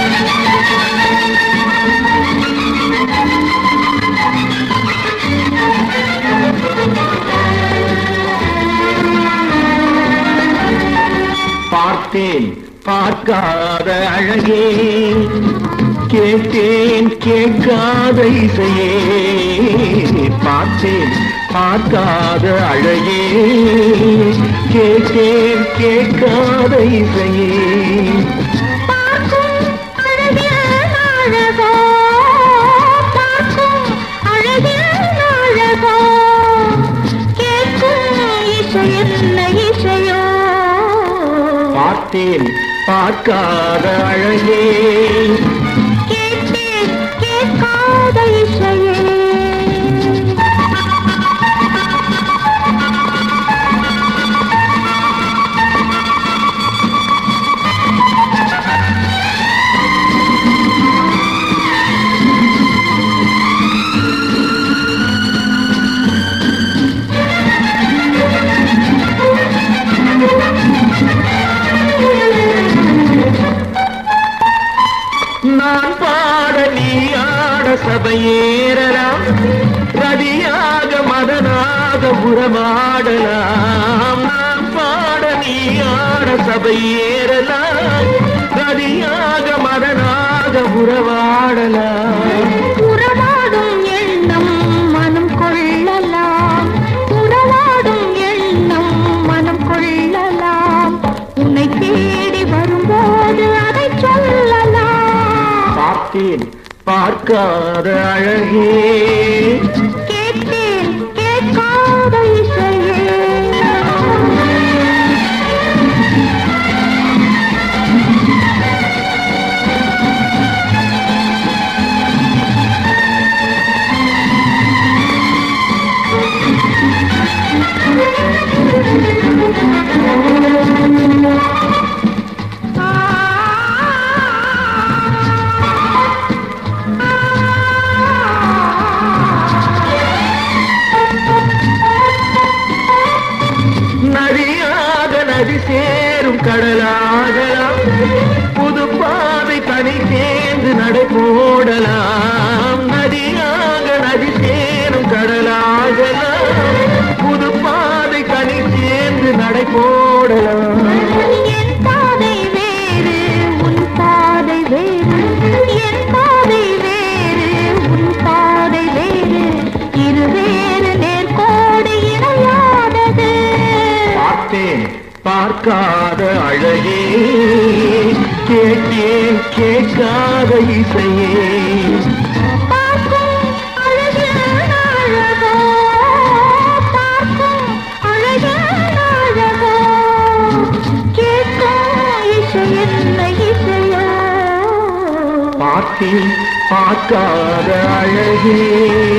பார்த்தேன் பார்க்காத அழகே கேட்டேன் கேட்காத இசையே பார்த்தேன் பார்க்காத அழகே கேட்டேன் கேட்காத இசையே பார்க்கும் அழகில் அழகோ பார்க்கும் அழகில் அழகோ கேட்கும் இசை என்ன இசையோ பார்த்தேன் பார்க்காத அழகே கேட்டேன் கேட்காத இசையே நான் பாட நீ ஆட சபையேறலாம் ரதியாக மதனாக உறவாடலாம் நான் பாட நீ ஆட சபையேறலாம் ரதியாக மதனாக உறவாடலாம் உறவாடும் எண்ணம் மனம் கொள்ளலாம் உறவாடும் எண்ணம் மனம் கொள்ளலாம் உன்னை தேடி வரும்போது அதை சொல்லலாம் பார்த்தேன் பார்க்காத அழகே கேட்டேன் கேட்காத இசையே நதியாக நதி சேரும் கடலாகலாம் புது பாதை தனி சேர்ந்து நடை போடலாம் நதியாக நதி சேரும் கடலாகலாம் புது பாதை தனி சேர்ந்து நடை போடலாம் என் பாதை வேறு உன் பாதை வேறு என் பாதை வேறு உன் பாதை வேறு இருவேறு நேர்கோடு இணையாதது பார்த்தேன் பார்க்காத அழகே கேட்டேன் கேட்காத இசையே பார்க்கும் அழகில் அழகோ பார்க்கும் அழகில் அழகோ கேட்கும் இசை என்ன இசையோ பார்த்தேன் பார்க்காத அழகே